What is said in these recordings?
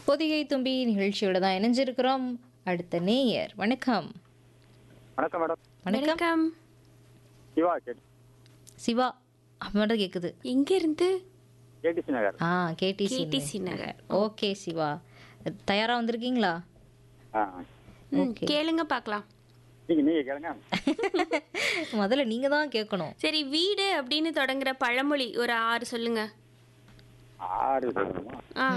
பொதிகை தும்பி நிகழ்ச்சியோட தான் இணைஞ்சிருக்கிறோம் அடுத்த நேயர் வணக்கம் வணக்கம் மேடம் வணக்கம் வணக்கம் சிவா கேட் சிவா அப்படி கேக்குது எங்க இருந்து கேடிசி நகர் ஆ கேடிசி கேடிசி நகர் ஓகே சிவா தயாரா வந்திருக்கீங்களா ஆ ம், கேளுங்க பார்க்கலாம் நீங்க நீங்க கேளுங்க முதல்ல நீங்க தான் கேட்கணும் சரி வீடு அப்படின்னு தொடங்குற பழமொழி ஒரு ஆறு சொல்லுங்க ஆறு சொல்லணுமா ஆ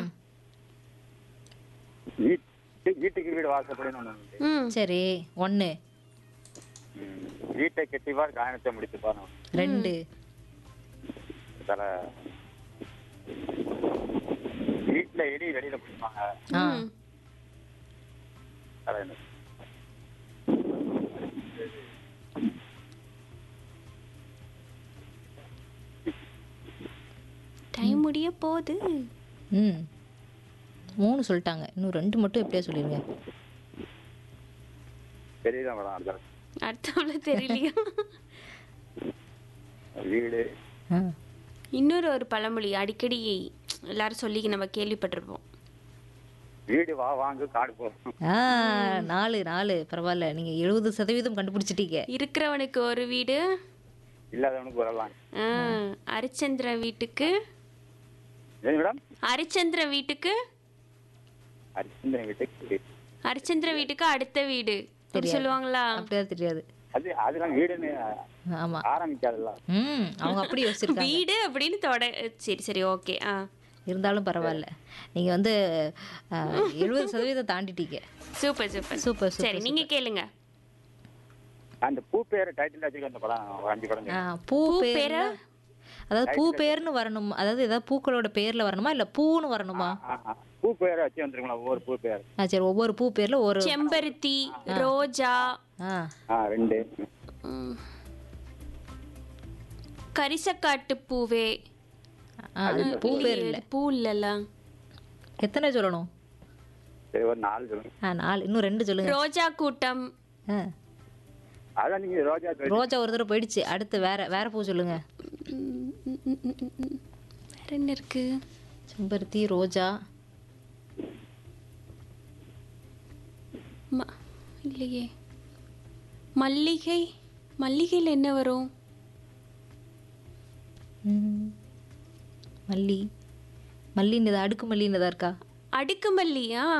வீட்டு வீட்டுக்கு வீடு வாசப்படின்னு ஒண்ணு உண்டு. ம் சரி ஒன்று ம். வீட்டை கெட்டிவார் காயணத்தை முடித்து பாருங்க ரெண்டு தல வீட்டுல எலி வெளியில பிடிப்பாங்க ஆ ம். தல என்ன? டைம் முடிய போகுது ம் மூணு சொல்லிட்டாங்க இன்னும் ரெண்டு மட்டும் எப்படியா சொல்லிடுங்க தெரியுதா மேடம் அடுத்த அடுத்தவள தெரியலையா வீடு ஆ இன்னொரு ஒரு பழமொழி அடிக்கடி எல்லாரும் சொல்லி நம்ம கேள்விப்பட்டிருப்போம் வீடு வா வாங்கு காடு போகும் ஆ நாலு நாலு பரவாயில்ல நீங்க எழுபது சதவீதம் கண்டுபிடிச்சிட்டீங்க இருக்கிறவனுக்கு ஒரு வீடு இல்லாதவனுக்கு வரலாம் ஆ, ஹரிச்சந்திர வீட்டுக்கு ஏன் மேடம் ஹரிச்சந்திர வீட்டுக்கு அரிசிந்தன் வீட்டுக்கு ஹரிச்சந்திர வீட்டுக்கு அடுத்த வீடு அப்படி சொல்லுவாங்களா அப்படியா தெரியாது அது அதெல்லாம் வீடுன்னு ஆமா ஆரம்பிக்காதுல்ல ம் அவங்க அப்படி யோசிச்சிருக்காங்க வீடு அப்படின்னு தொட சரி சரி ஓகே ஆ இருந்தாலும் பரவாயில்ல நீங்க வந்து எழுபது சதவீதம் தாண்டிட்டீங்க சூப்பர் சூப்பர் சூப்பர் சரி சூப்பர் நீங்க கேளுங்க அந்த பூ பேர் டைட்டில் வச்சுக்க அந்த படம் ஒரு அஞ்சு படம் ஆ, பூ பேர் அதாவது பூ பேர்னு வரணும் அதாவது ஏதாவது பூக்களோட பேர்ல வரணுமா இல்ல பூன்னு வரணுமா ஆ, ஆ. பூ பேரை வச்சு வந்துருங்களா ஒவ்வொரு பூ பேர் ஆ சரி ஒவ்வொரு பூ பேர்ல ஒரு செம்பருத்தி ரோஜா ஆ ஆ ரெண்டு ம், கரிசக்காட்டு பூவே ஆ, பூ பேர் இல்ல பூ இல்லல்ல எத்தனை சொல்லணும் சரி ஒரு நாலு சொல்லுங்க ஆ நாலு இன்னும் ரெண்டு சொல்லுங்க ரோஜா கூட்டம் ஆ, அதான் நீங்க ரோஜா சொல்லி- ரோஜா ஒரு தடவை போயிடுச்சு அடுத்து வேற வேற பூ சொல்லுங்க ம், ம், ம், ம், ம், ம். வேற என்ன இருக்கு செம்பருத்தி ரோஜா ம- இல்லையே மல்லிகை மல்லிகையில் என்ன வரும் ம், மல்லி மல்லின்னு அடுக்கு மல்லின்னு இருக்கா அடுக்கு மல்லியா